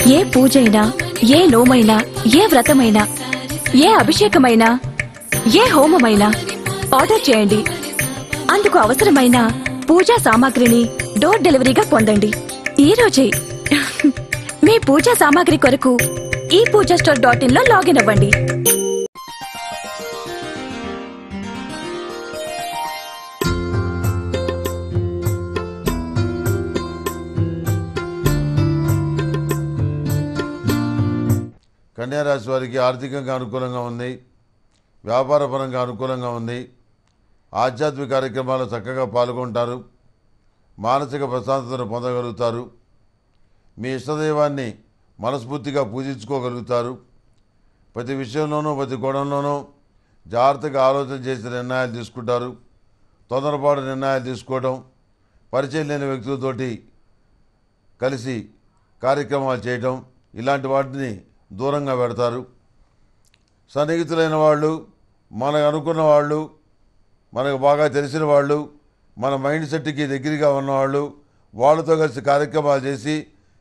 ఏ పూజైనా ఏ నోమైనా ఏ వ్రతమైనా ఏ అభిషేకమైనా ఏ హోమమైనా ఆర్డర్ చేయండి అందుకు అవసరమైన పూజా సామాగ్రిని డోర్ డెలివరీగా పొందండి ఈ రోజే మీ పూజా సామాగ్రి కొరకు ఈ పూజా స్టోర్ డాట్ ఇన్ లో లాగిన్ అవ్వండి కన్యారాశి వారికి ఆర్థికంగా అనుకూలంగా ఉంది వ్యాపారపరంగా అనుకూలంగా ఉంది ఆధ్యాత్మిక కార్యక్రమాల్లో చక్కగా పాల్గొంటారు మానసిక ప్రశాంతతను పొందగలుగుతారు మీ ఇష్టదైవాన్ని మనస్ఫూర్తిగా పూజించుకోగలుగుతారు ప్రతి విషయంలోనూ ప్రతి కోణంలోనూ జాగ్రత్తగా ఆలోచన చేసి నిర్ణయాలు తీసుకుంటారు తొందరపాటు నిర్ణయాలు తీసుకోవడం పరిచయం లేని వ్యక్తులతోటి కలిసి కార్యక్రమాలు చేయటం ఇలాంటి వాటిని దూరంగా పెడతారు సన్నిహితులైన వాళ్ళు మనకు అనుకున్న వాళ్ళు మనకు బాగా తెలిసిన వాళ్ళు మన మైండ్ సెట్కి దగ్గరగా ఉన్నవాళ్ళు వాళ్ళతో కలిసి కార్యక్రమాలు చేసి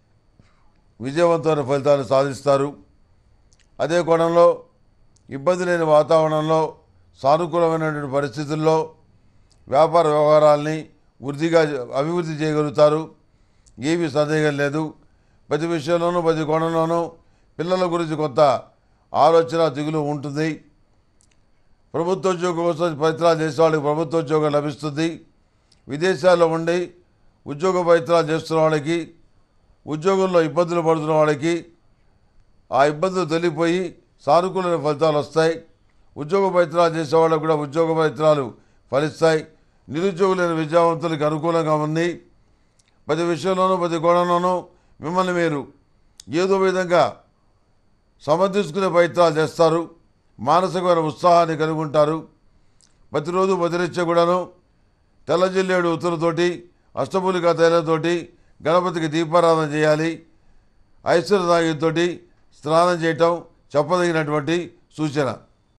విజయవంతమైన ఫలితాలు సాధిస్తారు అదే కోణంలో ఇబ్బంది లేని వాతావరణంలో సానుకూలమైనటువంటి పరిస్థితుల్లో వ్యాపార వ్యవహారాల్ని వృద్ధిగా అభివృద్ధి చేయగలుగుతారు ఏమీ సందేహం లేదు ప్రతి విషయంలోనూ ప్రతి కోణంలోనూ పిల్లల గురించి కొంత ఆలోచన దిగులు ఉంటుంది ప్రభుత్వ ఉద్యోగం కోసం ప్రయత్నాలు చేసే వాళ్ళకి ప్రభుత్వ ఉద్యోగం లభిస్తుంది విదేశాల్లో ఉండి ఉద్యోగ ప్రయత్నాలు చేస్తున్న వాళ్ళకి ఉద్యోగంలో ఇబ్బందులు పడుతున్న వాళ్ళకి ఆ ఇబ్బందులు తొలిగిపోయి సానుకూలమైన ఫలితాలు వస్తాయి ఉద్యోగ ప్రయత్నాలు చేసే వాళ్ళకు కూడా ఉద్యోగ ప్రయత్నాలు ఫలిస్తాయి నిరుద్యోగులైన విద్యావంతులకు అనుకూలంగా ఉంది ప్రతి విషయంలోనూ ప్రతి కోణంలోనూ మిమ్మల్ని మీరు ఏదో విధంగా సమర్థించుకునే ప్రయత్నాలు చేస్తారు మానసికమైన ఉత్సాహాన్ని కలిగి ఉంటారు ప్రతిరోజు ప్రతినిత్యం కూడాను తెల్ల జిల్లేడు ఉత్తరతోటి అష్టమూలికా తైలంతోటి గణపతికి దీపారాధన చేయాలి ఐశ్వర్యదాగితోటి స్నానం చేయటం చెప్పదగినటువంటి సూచన